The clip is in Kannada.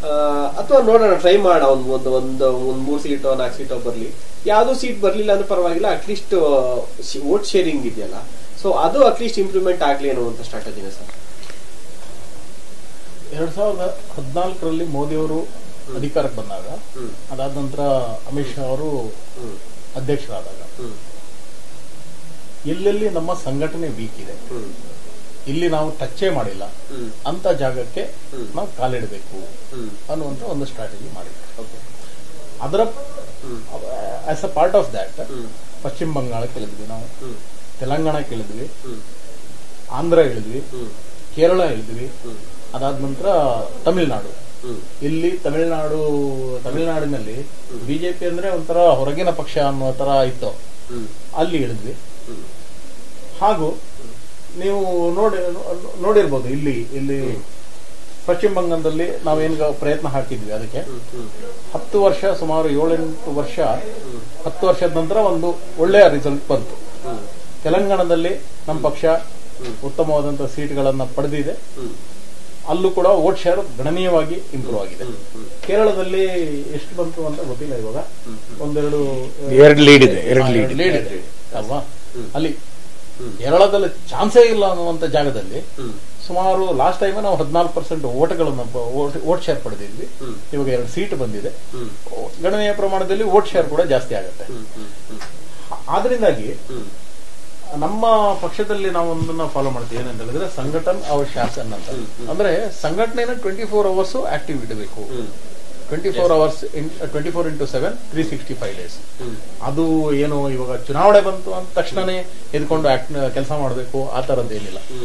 ಅಥವಾ ನೋಡೋಣ ಟ್ರೈ ಮಾಡೋಣ ಒಂದು ಒಂದು ಒಂದು ಒಂದು ಮೂರು ಸೀಟೋ ನಾಲ್ಕು ಸೀಟೋ ಬರ್ಲಿ ಯಾವ್ದು ಸೀಟ್ ಬರ್ಲಿಲ್ಲ ಅಂದ್ರೆ ಪರವಾಗಿಲ್ಲ ಅಟ್ಲೀಸ್ಟ್ ವೋಟ್ ಶೇರಿಂಗ್ ಇದೆಯಲ್ಲ ಸೊ ಅದು ಅಟ್ಲೀಸ್ಟ್ ಇಂಪ್ರೂವ್ಮೆಂಟ್ ಆಗ್ಲಿ ಅನ್ನುವಂತ ಸ್ಟ್ರಾಟಜಿನ ಸರ್ ಎರಡ್ ಸಾವಿರದ ಹದಿನಾಲ್ಕರಲ್ಲಿ ಮೋದಿಯವರು ಅಧಿಕಾರಕ್ಕೆ ಬಂದಾಗ ಹ್ಮ್. ಅದಾದ ನಂತರ ಅಮಿತ್ ಶಾ ಅವರು ಹ್ಮ್ ಅಧ್ಯಕ್ಷರಾದಾಗ ಹ್ಮ್ ಎಲ್ಲೆಲ್ಲಿ ನಮ್ಮ ಸಂಘಟನೆ ವೀಕ್ ಇದೆ ಹ್ಮ್ ಇಲ್ಲಿ ನಾವು ಟಚ್ಚೇ ಮಾಡಿಲ್ಲ ಹ್ಮ್ ಅಂತ ಜಾಗಕ್ಕೆ ಹ್ಮ್. ನಾವು ಕಾಲಿಡಬೇಕು ಹ್ಮ್ ಅನ್ನುವಂತ ಒಂದು ಸ್ಟ್ರಾಟಜಿ ಮಾಡಿದ್ವಿ ಓಕೆ ಅದರ hmm as a part of that hmm ಪಶ್ಚಿಮ ಬಂಗಾಳಕ್ಕೆ ಇಳಿದ್ವಿ ನಾವು ಹ್ಮ್ ತೆಲಂಗಾಣಕ್ಕೆ ಇಳಿದ್ವಿ ಹ್ಮ್ ಆಂಧ್ರ ಇಳಿದ್ವಿ ಹ್ಮ್ ಕೇರಳ ಇಳಿದ್ವಿ ಹ್ಮ್ ಅದಾದ ನಂತರ ತಮಿಳುನಾಡು ಹ್ಮ್ ಇಲ್ಲಿ ತಮಿಳುನಾಡು ತಮಿಳುನಾಡಿನಲ್ಲಿ ಬಿಜೆಪಿ ಅಂದ್ರೆ ಒಂಥರ ಹೊರಗಿನ ಪಕ್ಷ ಅನ್ನೋ ತರ ಇತ್ತು ಹ್ಮ್ ಅಲ್ಲಿ ಇಳಿದ್ವಿ ಹ್ಮ್ ಹಾಗೂ ನೀವು ನೋಡಿ ನೋಡಿರ್ಬೋದು ಇಲ್ಲಿ ಇಲ್ಲಿ ಪಶ್ಚಿಮ ಬಂಗಾಳದಲ್ಲಿ ನಾವೇನು ಪ್ರಯತ್ನ ಹಾಕಿದ್ವಿ ಅದಕ್ಕೆ ಹ್ಮ್ ಹ್ಮ್ ಹತ್ತು ವರ್ಷ ಸುಮಾರು ಏಳೆಂಟು ವರ್ಷ ಹತ್ತು ವರ್ಷದ ನಂತರ ಒಂದು ಒಳ್ಳೆಯ ರಿಸಲ್ಟ್ ಬಂತು ಹ್ಮ್ ತೆಲಂಗಾಣದಲ್ಲಿ ನಮ್ಮ ಪಕ್ಷ ಉತ್ತಮವಾದಂತಹ ಸೀಟ್ಗಳನ್ನ ಪಡೆದಿದೆ ಹ್ಮ್ ಅಲ್ಲೂ ಕೂಡ ವೋಟ್ ಶೇರ್ ಗಣನೀಯವಾಗಿ ಇಂಪ್ರೂವ್ ಆಗಿದೆ ಹ್ಮ್ ಹ್ಮ್ ಕೇರಳದಲ್ಲಿ ಎಷ್ಟು ಬಂತು ಅಂತ ಗೊತ್ತಿಲ್ಲ ಇವಾಗ ಒಂದೆರಡು ಎರಡು ಲೀಡ್ ಇದೆ ಎರಡು ಲೀಡ್ ಲೀಡ್ ಇದೆ ಅಲ್ವಾ ಹ್ಮ್. ಅಲ್ಲಿ ಹ್ಮ್. ಕೇರಳದಲ್ಲಿ ಚಾನ್ಸೇ ಇಲ್ಲ ಅನ್ನುವಂತ ಜಾಗದಲ್ಲಿ ಹ್ಮ್ ಸುಮಾರು ಲಾಸ್ಟ್ ಟೈಮ್ ನಾವು ಹದಿನಾಲ್ಕು ಪರ್ಸೆಂಟ್ ಓಟ್ಗಳನ್ನ ವೋಟ್ ಶೇರ್ ಪಡೆದಿದ್ವಿ ಹ್ಮ್. ಇವಾಗ ಎರಡು ಸೀಟ್ ಬಂದಿದೆ ಹ್ಮ್ ಗಣನೀಯ ಪ್ರಮಾಣದಲ್ಲಿ ವೋಟ್ ಶೇರ್ ಕೂಡ ಜಾಸ್ತಿ ಆಗುತ್ತೆ ಹ್ಮ್ ಹ್ಮ್ ಹ್ಮ್ ಆದ್ರಿಂದಾಗಿ ಹ್ಮ್ ನಮ್ಮ ಪಕ್ಷದಲ್ಲಿ ನಾವು ಒಂದನ್ನ ಫಾಲೋ ಮಾಡ್ತೀವಿ ಏನಂತ ಹೇಳಿದ್ರೆ ಸಂಘಟನ್ ಅವರ್ ಶಾಸನ್ ಅಂತ ಹ್ಮ್, ಹ್ಮ್. ಅಂದ್ರೆ ಸಂಘಟನೆನ ಟ್ವೆಂಟಿ ಫೋರ್ ಅವರ್ಸ್ ಆಕ್ಟಿವ್ ಇಡಬೇಕು hmm twenty four hours twenty four into seven three sixty five days hmm ಅದು ಏನು ಇವಾಗ ಚುನಾವಣೆ ಬಂತು ಅಂದ ತಕ್ಷಣನೇ ಎದ್ಕೊಂಡು ಕೆಲಸ ಮಾಡಬೇಕು ಆ ತರದ್ದೇನಿಲ್ಲ ಹ್ಮ್